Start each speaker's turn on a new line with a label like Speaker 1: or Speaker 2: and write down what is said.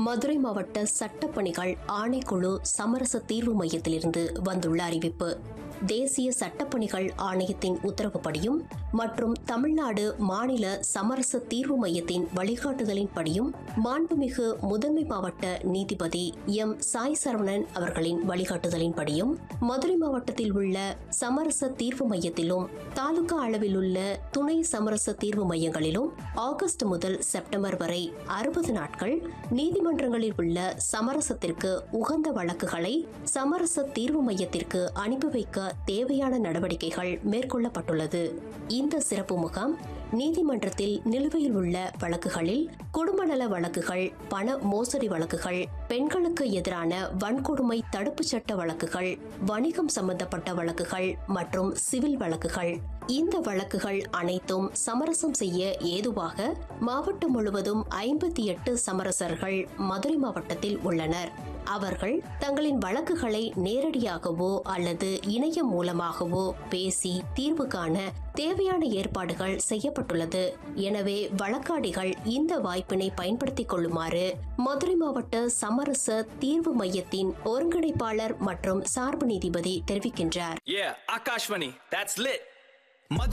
Speaker 1: மதுரை மாவட்ட சட்டப்பணிகள் ஆணைக்குழு சமரச தீர்வு மையத்திலிருந்து வந்துள்ள அறிவிப்பு தேசிய சட்டப்பணிகள் ஆணையத்தின் உத்தரவுப்படியும் மற்றும் தமிழ்நாடு மாநில சமரச தீர்வு மையத்தின் வழிகாட்டுதலின்படியும் மாண்புமிகு முதன்மை மாவட்ட நீதிபதி எம் சாய் சரவணன் அவர்களின் வழிகாட்டுதலின்படியும் மதுரை மாவட்டத்தில் உள்ள சமரச தீர்வு மையத்திலும் தாலுகா அளவில் உள்ள துணை சமரச தீர்வு மையங்களிலும் ஆகஸ்ட் முதல் செப்டம்பர் வரை அறுபது நாட்கள் நீதிமன்றங்களில் உள்ள சமரசத்திற்கு உகந்த வழக்குகளை சமரச தீர்வு மையத்திற்கு அனுப்பி வைக்க தேவையான நடவடிக்கைகள் மேற்கொள்ளப்பட்டுள்ளது இந்த சிறப்பு முகாம் நீதிமன்றத்தில் நிலுவையில் உள்ள வழக்குகளில் குடும்ப நல வழக்குகள் பண மோசடி வழக்குகள் பெண்களுக்கு எதிரான வன்கொடுமை தடுப்புச் சட்ட வழக்குகள் வணிகம் சம்பந்தப்பட்ட வழக்குகள் மற்றும் சிவில் வழக்குகள் இந்த வழக்குகள் அனைத்தும் சமரசம் செய்ய ஏதுவாக மாவட்டம் முழுவதும் ஐம்பத்தி எட்டு சமரசர்கள் மதுரை மாவட்டத்தில் உள்ளனர் அவர்கள் தங்களின் வழக்குகளை நேரடியாகவோ அல்லது இணையம் மூலமாகவோ பேசி தீர்வு காண தேவையான ஏற்பாடுகள் செய்யப்பட்டுள்ளது எனவே வழக்காடிகள் இந்த வாய்ப்பினை பயன்படுத்திக் கொள்ளுமாறு மதுரை மாவட்ட சமரச தீர்வு மையத்தின் ஒருங்கிணைப்பாளர் மற்றும் சார்பு நீதிபதி தெரிவிக்கின்றார்
Speaker 2: Yeah, Akashvani, that's lit. Mother